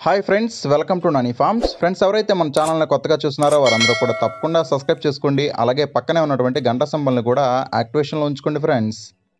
hi friends welcome to Nani Farms friends ఎవరైతే మన ఛానల్ని కొత్తగా చూస్తున్నారో వారందరూ కూడా తప్పకుండా సబ్స్క్రైబ్ చేసుకోండి అలాగే పక్కనే ఉన్నటువంటి గంట సింబల్ని కూడా యాక్టివేషన్లో ఉంచుకోండి ఫ్రెండ్స్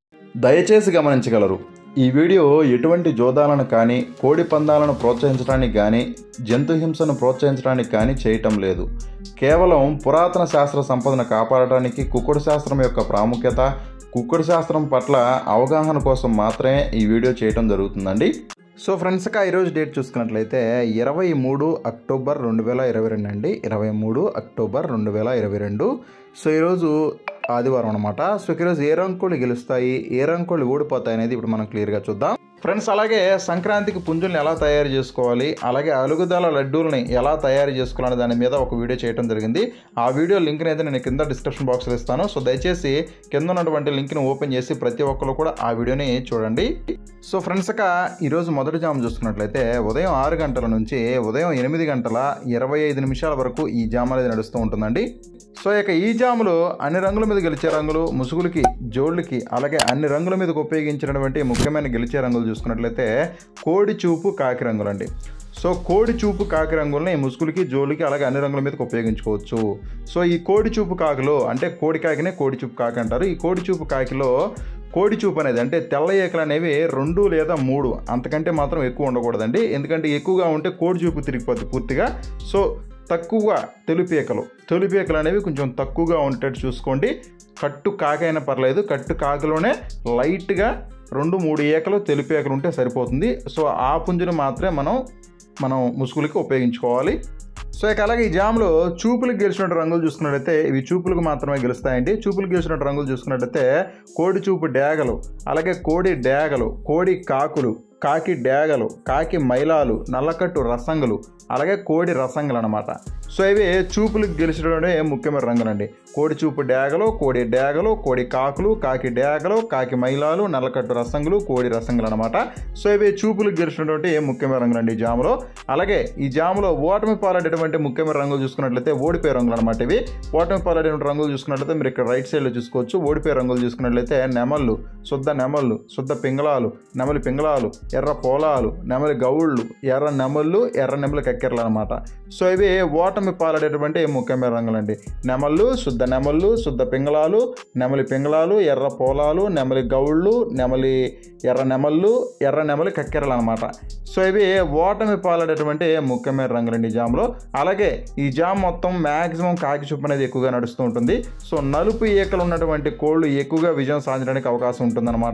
దయచేసి గమనించగలరు ఈ వీడియో ఎటువంటి జోదాలను కానీ కోడి పందాలను ప్రోత్సహించడానికి కానీ జంతు హింసను ప్రోత్సహించడానికి కానీ చేయటం లేదు కేవలం పురాతన శాస్త్ర సంపదను కాపాడటానికి కుక్కుడు శాస్త్రం యొక్క ప్రాముఖ్యత కుక్కుడు శాస్త్రం పట్ల అవగాహన కోసం మాత్రమే ఈ వీడియో చేయటం జరుగుతుందండి సో ఫ్రెండ్స్గా ఈరోజు డేట్ చూసుకున్నట్లయితే ఇరవై మూడు అక్టోబర్ రెండు వేల ఇరవై రెండు అండి ఇరవై మూడు అక్టోబర్ రెండు వేల ఇరవై రెండు సో ఈరోజు ఆదివారం అనమాట సో ఈరోజు ఏ రంగులు గెలుస్తాయి ఏ రంగులు ఓడిపోతాయి అనేది ఇప్పుడు మనం క్లియర్గా చూద్దాం ఫ్రెండ్స్ అలాగే సంక్రాంతికి పుంజుల్ని ఎలా తయారు చేసుకోవాలి అలాగే అలుగుదల లడ్డూల్ని ఎలా తయారు చేసుకోవాలనే దాని మీద ఒక వీడియో చేయడం జరిగింది ఆ వీడియో లింక్ని అయితే నేను కింద డిస్క్రిప్షన్ బాక్స్లో ఇస్తాను సో దయచేసి కింద ఉన్నటువంటి లింక్ని ఓపెన్ చేసి ప్రతి ఒక్కరు కూడా ఆ వీడియోని చూడండి సో ఫ్రెండ్స్ ఇక ఈరోజు మొదటి జామ్ చూసుకున్నట్లయితే ఉదయం ఆరు గంటల నుంచి ఉదయం ఎనిమిది గంటల ఇరవై ఐదు నిమిషాల వరకు ఈ జామ్ అనేది నడుస్తూ ఉంటుందండి సో ఇక ఈ జాములు అన్ని రంగుల మీద గెలిచే రంగులు ముసుగులకి జోళ్ళకి అలాగే అన్ని రంగుల మీదకి ఉపయోగించినటువంటి ముఖ్యమైన గెలిచే రంగులు చూసుకున్నట్లయితే కోడి చూపు కాకి రంగులండి సో కోడి చూపు కాకి రంగుల్ని ముసుగులకి జోళ్ళకి అలాగే అన్ని రంగుల మీదకి ఉపయోగించుకోవచ్చు సో ఈ కోడి చూపు కాకిలో అంటే కోడి కాకినే కోడి చూపు కాకి అంటారు ఈ కోడి చూపు కాకిలో కోడి చూపు అనేది అంటే తెల్ల ఏకలు అనేవి రెండు లేదా మూడు అంతకంటే మాత్రం ఎక్కువ ఉండకూడదండి ఎందుకంటే ఎక్కువగా ఉంటే కోడి చూపు తిరిగిపోద్ది పూర్తిగా సో తక్కువగా తెలుపేకలు తెలుపేకలు అనేవి కొంచెం తక్కువగా ఉండేటట్టు చూసుకోండి కట్టు కాకైనా పర్లేదు కట్టు కాకలోనే లైట్గా రెండు మూడు ఏకలు తెలుపేకలు ఉంటే సరిపోతుంది సో ఆ పుంజును మాత్రమే మనం మనం ముసుగులకి ఉపయోగించుకోవాలి సో ఇక అలాగే ఈ జామ్లో చూపులకు గెలిచినట్టు రంగులు చూసుకున్నట్టయితే ఇవి చూపులకు మాత్రమే గెలుస్తాయండి చూపులకు గెలిచినట్టు రంగులు చూసుకున్నట్టయితే కోడి చూపు డేగలు అలాగే కోడి డేగలు కోడి కాకులు కాకి డేగలు కాకి మైలాలు నల్లకట్టు రసంగులు అలాగే కోడి రసంగులు అనమాట సో ఇవి చూపులకు గెలిచినటువంటి ముఖ్యమైన రంగులండి కోడి చూపు డేగలు కోడి డేగలు కోడి కాకులు కాకి డేగలు కాకి మైలాలు నల్లకట్టు రసంగులు కోడి రసంగులు అనమాట సో ఇవి చూపులకు గెలిచినటువంటి ముఖ్యమైన రంగులండి ఈ జాములో అలాగే ఈ జాములో ఓటమి పాలడేటువంటి ముఖ్యమైన రంగులు చూసుకున్నట్లయితే ఓడిపోయే రంగులు అనమాట ఇవి ఓటమి పాలడేటువంటి రంగులు చూసుకున్నట్లయితే మీరు ఇక్కడ రైట్ సైడ్లో చూసుకోవచ్చు ఓడిపోయే రంగులు చూసుకున్నట్లయితే నెమళ్ళు శుద్ధ నెమళ్ళు శుద్ధ పింగళాలు నెమలి పింగళాలు ఎర్ర పోలాలు నెమలి గౌళ్ళు ఎర్ర నెమళ్ళు ఎర్ర నెమలి కక్కెరలు అనమాట సో ఇవి ఓటమి పాలడేటువంటి ముఖ్యమైన రంగులండి నెమళ్ళు శుద్ధ నెమళ్ళు శుద్ధ పింగళాలు నెమలి పింగళాలు ఎర్ర పోలాలు నెమలి గౌళ్ళు నెమలి ఎర్ర నెమళ్ళు ఎర్ర నెమలి కక్కెరలు అనమాట సో ఇవి ఓటమి పాలడేటువంటి ముఖ్యమైన రంగులండి ఈ జామ్లో అలాగే ఈ జామ్ మొత్తం మ్యాక్సిమం కాకి చూపు అనేది ఎక్కువగా నడుస్తూ ఉంటుంది సో నలుపు ఈకలు ఉన్నటువంటి కోళ్ళు ఎక్కువగా విజయం సాధించడానికి అవకాశం ఉంటుందన్నమాట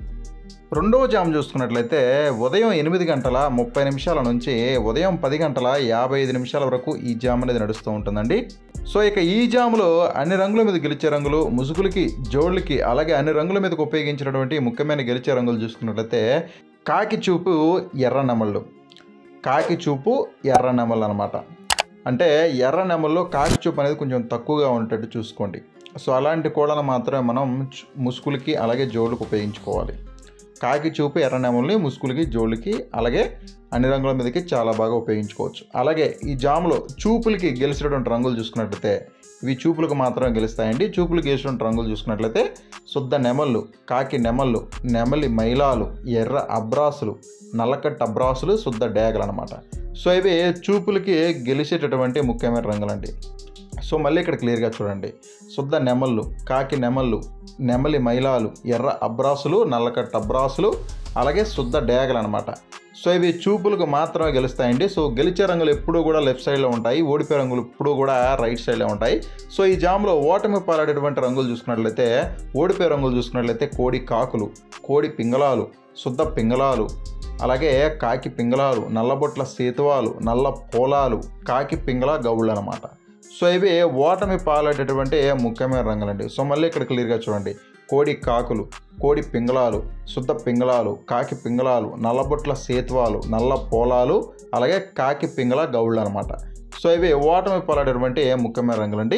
రెండవ జామ్ చూసుకున్నట్లయితే ఉదయం ఎనిమిది గంటల ముప్పై నిమిషాల నుంచి ఉదయం పది గంటల యాభై ఐదు నిమిషాల వరకు ఈ జామ్ అనేది నడుస్తూ ఉంటుందండి సో ఇక ఈ జాములో అన్ని రంగుల మీద గెలిచే రంగులు ముసుగులకి జోళ్ళకి అలాగే అన్ని రంగుల మీదకి ఉపయోగించినటువంటి ముఖ్యమైన గెలిచే రంగులు చూసుకున్నట్లయితే కాకి చూపు ఎర్ర నెమళ్ళు కాకి చూపు ఎర్ర నెమళ్ళు అనమాట అంటే ఎర్ర నెమల్లో కాకి చూపు అనేది కొంచెం తక్కువగా ఉండేటట్టు చూసుకోండి సో అలాంటి కోళ్ళను మాత్రమే మనం ముసుగులకి అలాగే జోళ్ళకి ఉపయోగించుకోవాలి కాకి చూపు ఎర్ర నెమల్ని ముసుగులకి జోళ్ళకి అలాగే అన్ని రంగుల మీదకి చాలా బాగా ఉపయోగించుకోవచ్చు అలాగే ఈ జాములో చూపులకి గెలిచినటువంటి రంగులు చూసుకున్నట్లయితే ఇవి చూపులకు మాత్రమే గెలుస్తాయండి చూపులు గెలిచినటువంటి రంగులు చూసుకున్నట్లయితే శుద్ధ నెమళ్ళు కాకి నెమళ్ళు నెమలి మైలాలు ఎర్ర అబ్రాసులు నల్లకట్ట అబ్రాసులు శుద్ధ డేగలు అనమాట సో ఇవి చూపులకి గెలిచేటటువంటి ముఖ్యమైన రంగులండి సో మళ్ళీ ఇక్కడ క్లియర్గా చూడండి శుద్ధ నెమళ్ళు కాకి నెమళ్ళు నెమలి మైలాలు ఎర్ర అబ్రాసులు నల్లకట్ట అబ్రాసులు అలాగే శుద్ధ డేగలు అనమాట సో ఇవి చూపులకు మాత్రమే గెలుస్తాయండి సో గెలిచే రంగులు ఎప్పుడూ కూడా లెఫ్ట్ సైడ్లో ఉంటాయి ఓడిపోయే రంగులు ఎప్పుడూ కూడా రైట్ సైడ్లో ఉంటాయి సో ఈ జామ్లో ఓటమి పాలాడేటువంటి రంగులు చూసుకున్నట్లయితే ఓడిపోయే రంగులు చూసుకున్నట్లయితే కోడి కాకులు కోడి పింగళాలు శుద్ధ పింగళాలు అలాగే కాకి పింగళాలు నల్లబొట్ల సేతువాలు నల్ల పోలాలు కాకి పింగళ గౌళ్ళు అనమాట సో ఇవి ఓటమి పాలేటటువంటి ముఖ్యమైన రంగులండి సో మళ్ళీ ఇక్కడ క్లియర్గా చూడండి కోడి కాకులు కోడి పింగళాలు శుద్ధ పింగళాలు కాకి పింగళాలు నల్లబొట్ల సేతువాలు నల్ల పోలాలు అలాగే కాకి పింగళ గౌళ్ళు అనమాట సో ఇవి ఓటమి పాలేటటువంటి ముఖ్యమైన రంగులండి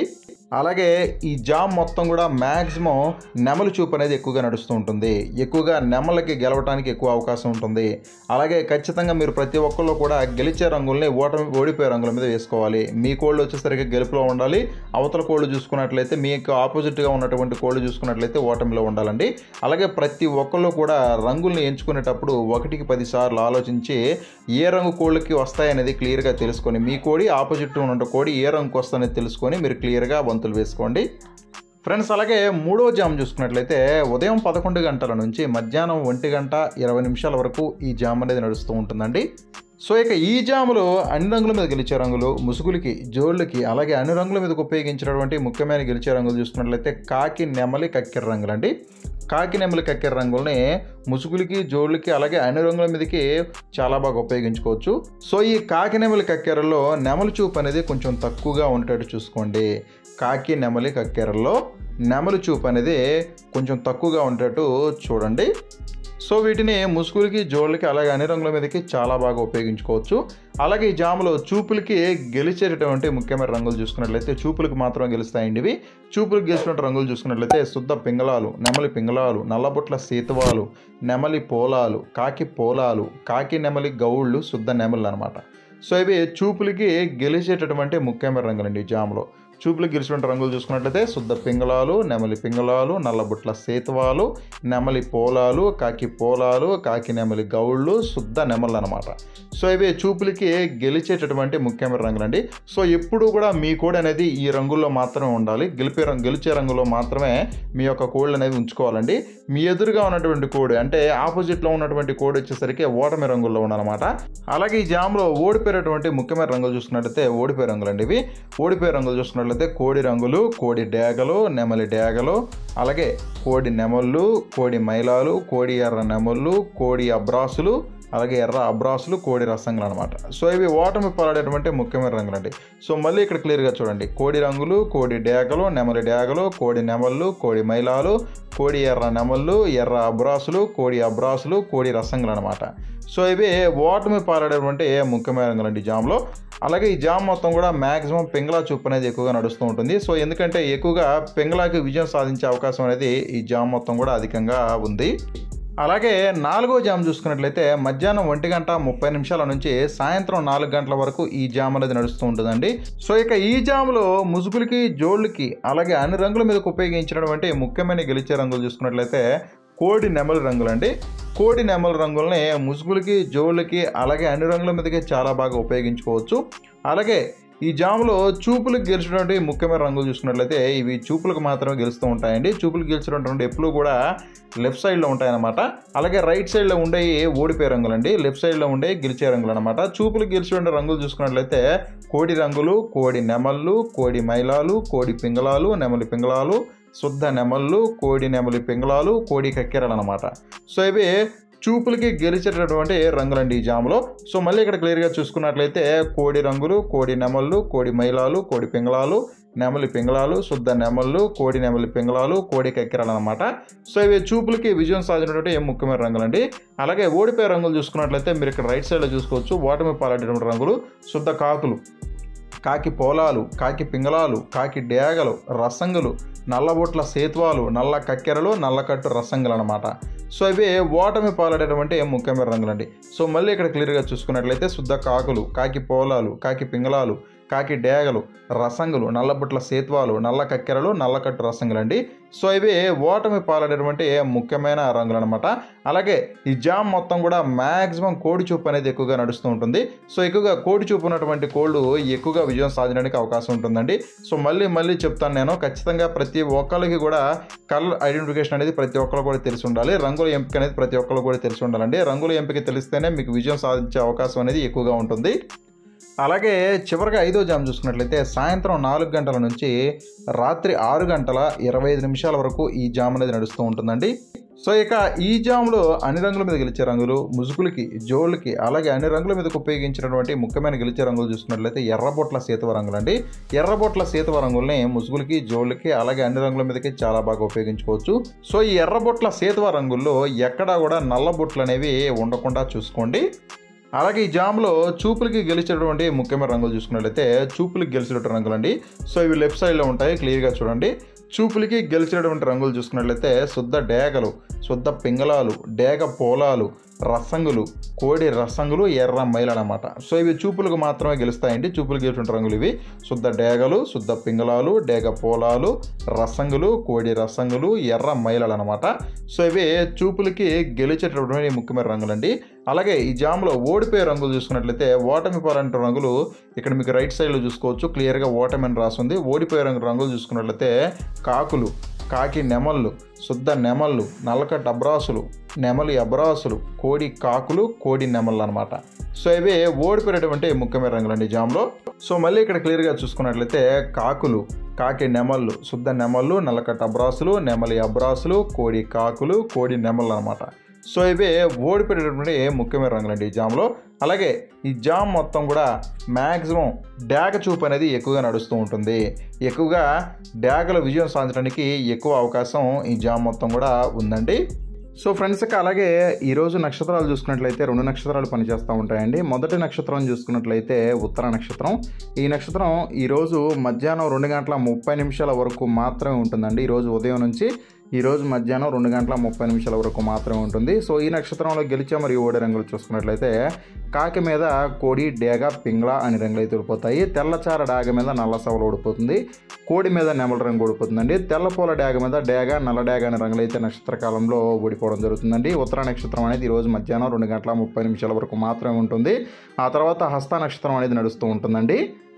అలాగే ఈ జామ్ మొత్తం కూడా మ్యాక్సిమం నెమలి చూపు అనేది ఎక్కువగా నడుస్తూ ఉంటుంది ఎక్కువగా నెమలకి గెలవడానికి ఎక్కువ అవకాశం ఉంటుంది అలాగే ఖచ్చితంగా మీరు ప్రతి ఒక్కళ్ళు కూడా గెలిచే రంగుల్ని ఓటమి ఓడిపోయే రంగుల మీద వేసుకోవాలి మీ కోళ్ళు వచ్చేసరికి గెలుపులో ఉండాలి అవతల కోళ్ళు చూసుకున్నట్లయితే మీకు ఆపోజిట్గా ఉన్నటువంటి కోళ్ళు చూసుకున్నట్లయితే ఓటమిలో ఉండాలండి అలాగే ప్రతి ఒక్కళ్ళు కూడా రంగుల్ని ఎంచుకునేటప్పుడు ఒకటికి పది సార్లు ఆలోచించి ఏ రంగు కోళ్ళకి వస్తాయనేది క్లియర్గా తెలుసుకొని మీ కోడి ఆపోజిట్ ఉన్న కోడి ఏ రంగుకి వస్తుందనేది తెలుసుకొని మీరు క్లియర్గా బంతులు వేసుకోండి ఫ్రెండ్స్ అలాగే మూడో జామ్ చూసుకున్నట్లయితే ఉదయం పదకొండు గంటల నుంచి మధ్యాహ్నం ఒంటి గంట ఇరవై నిమిషాల వరకు ఈ జామ్ అనేది నడుస్తూ ఉంటుందండి సో ఇక ఈ జాములో అన్ని రంగుల మీద గెలిచే రంగులు ముసుగులకి జోళ్ళకి అలాగే అన్ని రంగుల మీదకి ఉపయోగించినటువంటి ముఖ్యమైన గెలిచే రంగులు చూసుకున్నట్లయితే కాకి నెమలి కక్కెర రంగులు అండి కాకి నెమలి కక్కెర రంగుల్ని ముసుగులకి జోళ్ళకి అలాగే అన్ని రంగుల మీదకి చాలా బాగా ఉపయోగించుకోవచ్చు సో ఈ కాకి నెమలి కక్కెరలో నెమలి చూపు అనేది కొంచెం తక్కువగా ఉండేటట్టు చూసుకోండి కాకి నెమలి కక్కెరల్లో నెమలి చూపు అనేది కొంచెం తక్కువగా ఉండేటట్టు చూడండి సో వీటిని ముసుగులకి జోళ్ళకి అలాగే అన్ని రంగుల మీదకి చాలా బాగా ఉపయోగించుకోవచ్చు అలాగే ఈ జాములో చూపులకి గెలిచేటటువంటి ముఖ్యమైన రంగులు చూసుకున్నట్లయితే చూపులకు మాత్రం గెలుస్తాయండి ఇవి చూపులకు గెలిచినటువంటి రంగులు చూసుకున్నట్లయితే శుద్ధ పింగళాలు నెమలి పింగళాలు నల్లబొట్ల సీతవాలు నెమలి పోలాలు కాకి పోలాలు కాకి నెమలి గౌళ్ళు శుద్ధ నెమలు అనమాట సో ఇవి చూపులకి గెలిచేటటువంటి ముఖ్యమైన రంగులండి ఈ జాములో చూపులకు గెలిచినటువంటి రంగులు చూసుకున్నట్లయితే శుద్ధ పింగళాలు నెమలి పింగళాలు నల్లబుట్ల సేతువాలు నెమలి పోలాలు కాకి పోలాలు కాకి నెమలి గౌళ్ళు శుద్ధ నెమలు అనమాట సో ఇవి చూపులకి గెలిచేటటువంటి ముఖ్యమైన రంగులండి సో ఎప్పుడు కూడా మీ కోడి అనేది ఈ రంగుల్లో మాత్రమే ఉండాలి గెలిపే రంగు గెలిచే రంగులో మాత్రమే మీ యొక్క కోళ్ళు అనేది ఉంచుకోవాలండి మీ ఎదురుగా ఉన్నటువంటి కోడి అంటే ఆపోజిట్లో ఉన్నటువంటి కోడి వచ్చేసరికి ఓటమి రంగుల్లో ఉండాలన్నమాట అలాగే ఈ జామ్లో ఓడిపోయేటటువంటి ముఖ్యమైన రంగులు చూసుకున్నట్లయితే ఓడిపోయే రంగులండి ఇవి ఓడిపోయే రంగులు చూసుకున్నట్లయితే కోడి రంగులు కోడి డేగలు నెమలి డేగలు అలాగే కోడి నెమళ్ళు కోడి మైలాలు కోడి ఎర్ర నెమళ్ళు కోడి అబ్రాసులు అలాగే ఎర్ర అబ్రాసులు కోడి రసంగులు అనమాట సో ఇవి ఓటమి పాలాడేటువంటి ముఖ్యమైన రంగులండి సో మళ్ళీ ఇక్కడ క్లియర్గా చూడండి కోడి రంగులు కోడి డేగలు నెమలి డేగలు కోడి నెమళ్ళు కోడి మైలాలు కోడి ఎర్ర నెమళ్ళు ఎర్ర అబ్రాసులు కోడి అబ్రాసులు కోడి రసంగులు అనమాట సో ఇవి ఓటమి పాలాడేటువంటి ముఖ్యమైన రంగులండి జామ్లో అలాగే ఈ జామ్ మొత్తం కూడా మ్యాక్సిమం పింగళా చూపు అనేది ఎక్కువగా నడుస్తూ ఉంటుంది సో ఎందుకంటే ఎక్కువగా పింగళాకి విజయం సాధించే అవకాశం అనేది ఈ జామ్ మొత్తం కూడా అధికంగా ఉంది అలాగే నాలుగో జామ్ చూసుకున్నట్లయితే మధ్యాహ్నం ఒంటి గంట ముప్పై నిమిషాల నుంచి సాయంత్రం నాలుగు గంటల వరకు ఈ జామ్ అనేది నడుస్తూ ఉంటుందండి సో ఇక ఈ జాములో ముసుగులకి జోళ్ళకి అలాగే అన్ని రంగుల మీదకు ఉపయోగించినటువంటి ముఖ్యమైన గెలిచే రంగులు చూసుకున్నట్లయితే కోడి నెమలి రంగులండి కోడి నెమలి రంగుల్ని ముసుగులకి జోళ్ళకి అలాగే అన్ని రంగుల మీదకి చాలా బాగా ఉపయోగించుకోవచ్చు అలాగే ఈ జాములో చూపులకు గెలిచినటువంటి ముఖ్యమైన రంగులు చూసుకున్నట్లయితే ఇవి చూపులకు మాత్రమే గెలుస్తూ ఉంటాయండి చూపులకు గెలిచినటువంటి ఎప్పుడు కూడా లెఫ్ట్ సైడ్లో ఉంటాయన్నమాట అలాగే రైట్ సైడ్లో ఉండే ఓడిపోయే రంగులు అండి లెఫ్ట్ సైడ్లో ఉండే గెలిచే రంగులు అనమాట చూపులకు గెలిచినటువంటి రంగులు చూసుకున్నట్లయితే కోడి రంగులు కోడి నెమళ్ళు కోడి మైలాలు కోడి పింగళాలు నెమలి పింగళాలు శుద్ధ నెమళ్ళు కోడి నెమలి పింగళాలు కోడి కక్కెరలు అనమాట సో ఇవి చూపులకి గెలిచేటటువంటి రంగులండి ఈ జాములో సో మళ్ళీ ఇక్కడ క్లియర్గా చూసుకున్నట్లయితే కోడి రంగులు కోడి నెమళ్ళు కోడి మైలాలు కోడి పింగళాలు నెమలి పింగళాలు శుద్ధ నెమళ్ళు కోడి నెమలి పింగళాలు కోడి కక్కెరలు అనమాట సో ఇవి చూపులకి విజయం సాధించినటువంటి ముఖ్యమైన రంగులండి అలాగే ఓడిపోయే రంగులు చూసుకున్నట్లయితే మీరు ఇక్కడ రైట్ సైడ్లో చూసుకోవచ్చు ఓటమి పాలైనటువంటి రంగులు శుద్ధ కాకులు కాకి పోలాలు కాకి పింగళాలు కాకి డేగలు రసంగులు నల్లబొట్ల సేత్వాలు నల్ల కక్కెరలు నల్లకట్టు రసంగులు అనమాట సో ఇవి ఓటమి పాలడేటువంటి ముఖ్యమైన రంగులండి సో మళ్ళీ ఇక్కడ క్లియర్గా చూసుకున్నట్లయితే శుద్ధ కాకులు కాకి పోలాలు కాకి పింగళాలు కాకి డేగలు రసంగులు నల్లబుట్ల సేత్వాలు నల్ల కక్కెరలు నల్లకట్టు రసంగులండి సో ఇవి ఓటమి పాలడేటువంటి ముఖ్యమైన రంగులు అనమాట అలాగే ఈ జామ్ మొత్తం కూడా మ్యాక్సిమం కోడి చూపు అనేది ఎక్కువగా నడుస్తూ ఉంటుంది సో ఎక్కువగా కోడి చూపు ఉన్నటువంటి కోళ్ళు ఎక్కువగా విజయం సాధించడానికి అవకాశం ఉంటుందండి సో మళ్ళీ మళ్ళీ చెప్తాను నేను ఖచ్చితంగా ప్రతి ఒక్కరికి కూడా కలర్ ఐడెంటిఫికేషన్ అనేది ప్రతి ఒక్కరు కూడా తెలిసి ఉండాలి రంగుల ఎంపిక అనేది ప్రతి ఒక్కరు కూడా తెలిసి ఉండాలండి రంగుల ఎంపిక తెలిస్తేనే మీకు విజయం సాధించే అవకాశం అనేది ఎక్కువగా ఉంటుంది అలాగే చివరిగా ఐదో జామ్ చూసుకున్నట్లయితే సాయంత్రం నాలుగు గంటల నుంచి రాత్రి ఆరు గంటల ఇరవై ఐదు నిమిషాల వరకు ఈ జామ్ అనేది నడుస్తూ ఉంటుందండి సో ఇక ఈ జామ్లో అన్ని రంగుల మీద గెలిచే రంగులు ముసుగులకి జోళ్ళకి అలాగే అన్ని రంగుల మీదకి ఉపయోగించినటువంటి ముఖ్యమైన గెలిచే రంగులు చూసుకున్నట్లయితే ఎర్రబొట్ల సీతవ రంగులండి ఎర్రబొట్ల సీతవ రంగుల్ని ముసుగులకి జోళ్ళకి అలాగే అన్ని రంగుల మీదకి చాలా బాగా ఉపయోగించుకోవచ్చు సో ఈ ఎర్రబొట్ల సీతవ రంగుల్లో ఎక్కడా కూడా నల్ల బొట్లు అనేవి ఉండకుండా చూసుకోండి అలాగే ఈ జామ్లో చూపులకి గెలిచేటువంటి ముఖ్యమైన రంగులు చూసుకున్నట్లయితే చూపులకి గెలిచేటువంటి రంగులు అండి సో ఇవి లెఫ్ట్ సైడ్లో ఉంటాయి క్లియర్గా చూడండి చూపులకి గెలిచినటువంటి రంగులు చూసుకున్నట్లయితే శుద్ధ డేగలు శుద్ధ పింగళాలు డేగ పోలాలు రసంగులు కోడి రసంగులు ఎర్ర మైలు అనమాట సో ఇవి చూపులకు మాత్రమే గెలుస్తాయండి చూపులు గెలిచిన రంగులు ఇవి శుద్ధ డేగలు శుద్ధ పింగళాలు డేగ పోలాలు రసంగులు కోడి రసంగులు ఎర్ర మైలలు అనమాట సో ఇవి చూపులకి గెలిచేటటువంటి ముఖ్యమైన రంగులండి అలాగే ఈ జామ్లో ఓడిపోయే రంగులు చూసుకున్నట్లయితే ఓటమి పాలంటి రంగులు ఇక్కడ మీకు రైట్ సైడ్లో చూసుకోవచ్చు క్లియర్గా ఓటమి అని రాస్తుంది ఓడిపోయే రంగు రంగులు చూసుకున్నట్లయితే కాకులు కాకి నెమళ్ళు శుద్ధ నెమళ్ళు నల్లకట్ట అబ్రాసులు నెమలి అబ్రాసులు కోడి కాకులు కోడి నెమళ్ళు అనమాట సో ఇవి ఓడిపోయినటువంటి ముఖ్యమైన రంగులండి ఈ జామ్లో సో మళ్ళీ ఇక్కడ క్లియర్గా చూసుకున్నట్లయితే కాకులు కాకి నెమళ్ళు శుద్ధ నెమళ్ళు నల్లకట్ట అబ్రాసులు నెమలి అబ్రాసులు కోడి కాకులు కోడి నెమళ్ళు అనమాట సో ఇవి ఓడిపోయేటటువంటి ముఖ్యమైన రంగులండి ఈ జామ్లో అలాగే ఈ జామ్ మొత్తం కూడా మ్యాక్సిమం డ్యాగ చూపు అనేది ఎక్కువగా నడుస్తూ ఉంటుంది ఎక్కువగా డ్యాగల విజయం సాధించడానికి ఎక్కువ అవకాశం ఈ జామ్ మొత్తం కూడా ఉందండి సో ఫ్రెండ్స్ ఇక అలాగే ఈరోజు నక్షత్రాలు చూసుకున్నట్లయితే రెండు నక్షత్రాలు పనిచేస్తూ ఉంటాయండి మొదటి నక్షత్రం చూసుకున్నట్లయితే ఉత్తర నక్షత్రం ఈ నక్షత్రం ఈరోజు మధ్యాహ్నం రెండు గంటల ముప్పై నిమిషాల వరకు మాత్రమే ఉంటుందండి ఈరోజు ఉదయం నుంచి ఈరోజు మధ్యాహ్నం రెండు గంటల ముప్పై నిమిషాల వరకు మాత్రమే ఉంటుంది సో ఈ నక్షత్రంలో గెలిచే మరియు ఓడి రంగులు చూసుకున్నట్లయితే కాకి మీద కోడి డేగ పింగ్ళ అని రంగులు అయితే ఓడిపోతాయి తెల్లచార డాగ మీద నల్ల సవలు ఓడిపోతుంది కోడి మీద నెమల రంగు ఓడిపోతుందండి తెల్లపూల డాగ మీద డేగ నల్ల డాగ అనే రంగులు అయితే నక్షత్ర కాలంలో ఓడిపోవడం జరుగుతుందండి ఉత్తర నక్షత్రం అనేది ఈరోజు మధ్యాహ్నం రెండు గంటల ముప్పై నిమిషాల వరకు మాత్రమే ఉంటుంది ఆ తర్వాత హస్త నక్షత్రం అనేది నడుస్తూ ఉంటుందండి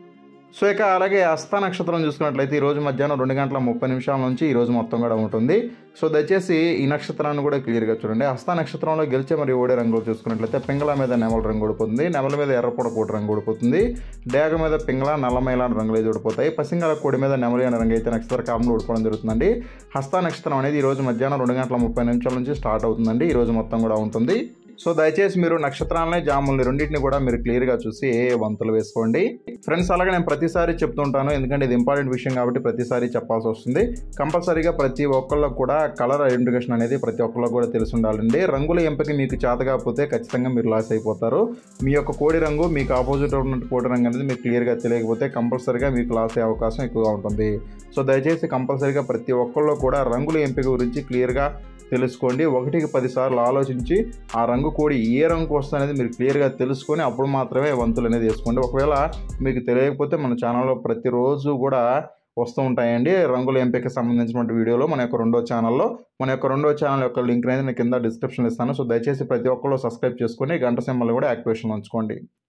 సో ఇక అలాగే హస్త నక్షత్రం చూసుకున్నట్లయితే ఈరోజు మధ్యాహ్నం రెండు గంటల ముప్పై నిమిషాల నుంచి ఈరోజు మొత్తం కూడా ఉంటుంది సో దయచేసి ఈ నక్షత్రాన్ని కూడా క్లియర్గా చూడండి హస్త నక్షత్రంలో గెలిచే మరియు ఓడే రంగులు చూసుకున్నట్లయితే పింగళ మీద నెమల రంగు ఓడిపోతుంది నెమల మీద ఎర్రపొడ కోటి రంగు ఓడిపోతుంది డేగ మీద పింగళ నల్లమైల రంగులు అయితే ఓడిపోతాయి పసింగళ కోడి మీద నెమలి అనే రంగు అయితే నక్షత్ర కాలంలో ఓడిపోవడం జరుగుతుందండి హస్త నక్షత్రం అనేది ఈరోజు మధ్యాహ్నం రెండు గంటల ముప్పై నిమిషాల నుంచి స్టార్ట్ అవుతుందండి ఈరోజు మొత్తం కూడా ఉంటుంది సో దయచేసి మీరు నక్షత్రాలని జాముల్ని రెండింటిని కూడా మీరు క్లియర్గా చూసి వంతులు వేసుకోండి ఫ్రెండ్స్ అలాగే నేను ప్రతిసారి చెప్తుంటాను ఎందుకంటే ఇది ఇంపార్టెంట్ విషయం కాబట్టి ప్రతిసారి చెప్పాల్సి వస్తుంది కంపల్సరీగా ప్రతి ఒక్కళ్ళకు కూడా కలర్ ఐడెంటిఫికేషన్ అనేది ప్రతి ఒక్కళ్ళకు కూడా తెలిసి ఉండాలండి రంగుల ఎంపిక మీకు చేత కాకపోతే ఖచ్చితంగా మీరు లాస్ అయిపోతారు మీ యొక్క కోడి రంగు మీకు ఆపోజిట్ ఉన్నటువంటి కోడి రంగు అనేది మీకు క్లియర్గా తెలియకపోతే కంపల్సరీగా మీకు లాస్ అయ్యే అవకాశం ఎక్కువగా ఉంటుంది సో దయచేసి కంపల్సరీగా ప్రతి ఒక్కళ్ళు కూడా రంగుల ఎంపిక గురించి క్లియర్గా తెలుసుకోండి ఒకటికి పదిసార్లు ఆలోచించి ఆ రంగు కోడి ఏ రంగు వస్తుంది అనేది మీరు క్లియర్గా తెలుసుకొని అప్పుడు మాత్రమే వంతులు అనేది వేసుకోండి ఒకవేళ మీకు తెలియకపోతే మన ఛానల్లో ప్రతిరోజు కూడా వస్తూ ఉంటాయండి రంగుల ఎంపిక సంబంధించినటువంటి వీడియోలో మన యొక్క రెండో ఛానల్లో మన యొక్క రెండో ఛానల్ యొక్క లింక్ అనేది నేను కింద డిస్క్రిప్షన్ ఇస్తాను సో దయచేసి ప్రతి ఒక్కళ్ళు సబ్స్క్రైబ్ చేసుకొని గంట సింబల్ కూడా యాక్టివేషన్ ఉంచుకోండి